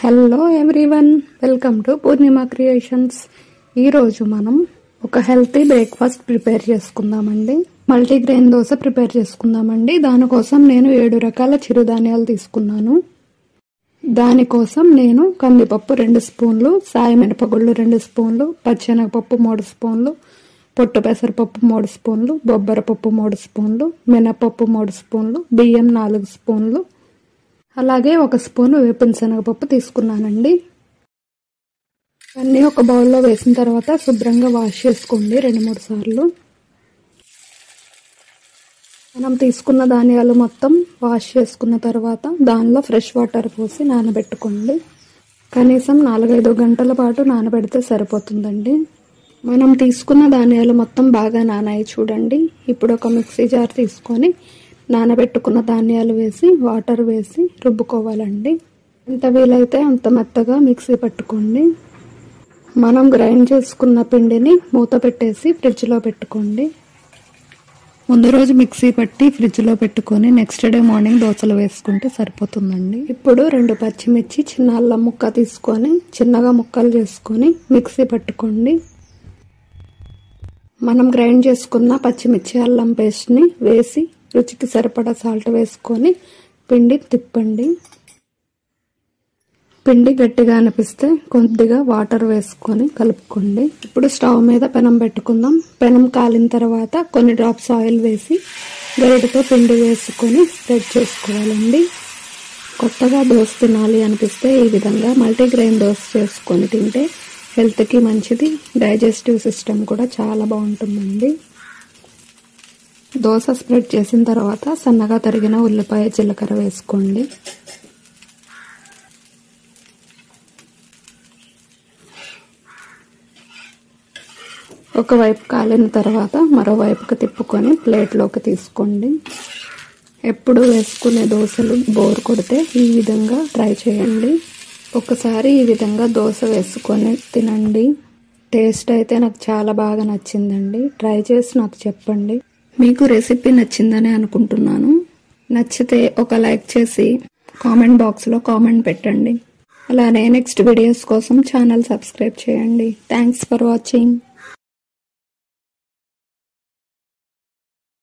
hello everyone welcome to Purnima creations ఈరోజు మనం ఒక హెల్తీ బ్రేక్ఫాస్ట్ ప్రిపేర్ చేసుకుందామండి మల్టీగ్రెయిన్ దోశ ప్రిపేర్ చేసుకుందామండి దానికోసం నేను ఏడు రకాల చిరుధాన్యాలు తీసుకున్నాను దానికోసం నేను కందిపప్పు రెండు స్పూన్లు సాయి మినపగుళ్ళు రెండు స్పూన్లు పచ్చెనగపప్పు మూడు స్పూన్లు పొట్టు పెసరపప్పు మూడు స్పూన్లు బొబ్బర పప్పు మూడు స్పూన్లు మినపప్పు మూడు స్పూన్లు బియ్యం నాలుగు స్పూన్లు అలాగే ఒక స్పూన్ వేపిన శనగపప్పు తీసుకున్నానండి అన్నీ ఒక బౌల్లో వేసిన తర్వాత శుభ్రంగా వాష్ చేసుకోండి రెండు మూడు సార్లు మనం తీసుకున్న ధాన్యాలు మొత్తం వాష్ చేసుకున్న తర్వాత దానిలో ఫ్రెష్ వాటర్ పోసి నానబెట్టుకోండి కనీసం నాలుగైదు గంటల పాటు నానబెడితే సరిపోతుందండి మనం తీసుకున్న ధాన్యాలు మొత్తం బాగా నానాయి చూడండి ఇప్పుడు ఒక మిక్సీ జార్ తీసుకొని నానబెట్టుకున్న ధాన్యాలు వేసి వాటర్ వేసి రుబ్బుకోవాలండి ఎంత వీలైతే అంత మెత్తగా మిక్సీ పట్టుకోండి మనం గ్రైండ్ చేసుకున్న పిండిని మూత పెట్టేసి ఫ్రిడ్జ్లో పెట్టుకోండి ముందు రోజు మిక్సీ పట్టి ఫ్రిడ్జ్లో పెట్టుకొని నెక్స్ట్ డే మార్నింగ్ దోశలు వేసుకుంటే సరిపోతుందండి ఇప్పుడు రెండు పచ్చిమిర్చి చిన్న అల్లం ముక్క తీసుకొని చిన్నగా ముక్కలు చేసుకొని మిక్సీ పట్టుకోండి మనం గ్రైండ్ చేసుకున్న పచ్చిమిర్చి అల్లం పేస్ట్ని వేసి రుచికి సరిపడా సాల్ట్ వేసుకొని పిండి తిప్పండి పిండి గట్టిగా అనిపిస్తే కొద్దిగా వాటర్ వేసుకొని కలుపుకోండి ఇప్పుడు స్టవ్ మీద పెనం పెట్టుకుందాం పెనం కాలిన తర్వాత కొన్ని డ్రాప్స్ ఆయిల్ వేసి గరిటతో పిండి వేసుకొని స్ప్రెడ్ చేసుకోవాలండి కొత్తగా దోశ తినాలి అనిపిస్తే ఈ విధంగా మల్టీగ్రెయిన్ దోశ చేసుకొని తింటే హెల్త్కి మంచిది డైజెస్టివ్ సిస్టమ్ కూడా చాలా బాగుంటుందండి దోశ స్ప్రెడ్ చేసిన తర్వాత సన్నగా తరిగిన ఉల్లిపాయ జీలకర్ర వేసుకోండి ఒకవైపు కాలిన తర్వాత మరోవైపుకి తిప్పుకొని ప్లేట్లోకి తీసుకోండి ఎప్పుడు వేసుకునే దోశలు బోర్ కొడితే ఈ విధంగా ట్రై చేయండి ఒకసారి ఈ విధంగా దోశ వేసుకొని తినండి టేస్ట్ అయితే నాకు చాలా బాగా నచ్చిందండి ట్రై చేసి నాకు చెప్పండి మీకు రెసిపీ నచ్చిందని అనుకుంటున్నాను నచ్చితే ఒక లైక్ చేసి కామెంట్ బాక్స్లో కామెంట్ పెట్టండి అలానే నెక్స్ట్ వీడియోస్ కోసం ఛానల్ సబ్స్క్రైబ్ చేయండి థ్యాంక్స్ ఫర్ వాచింగ్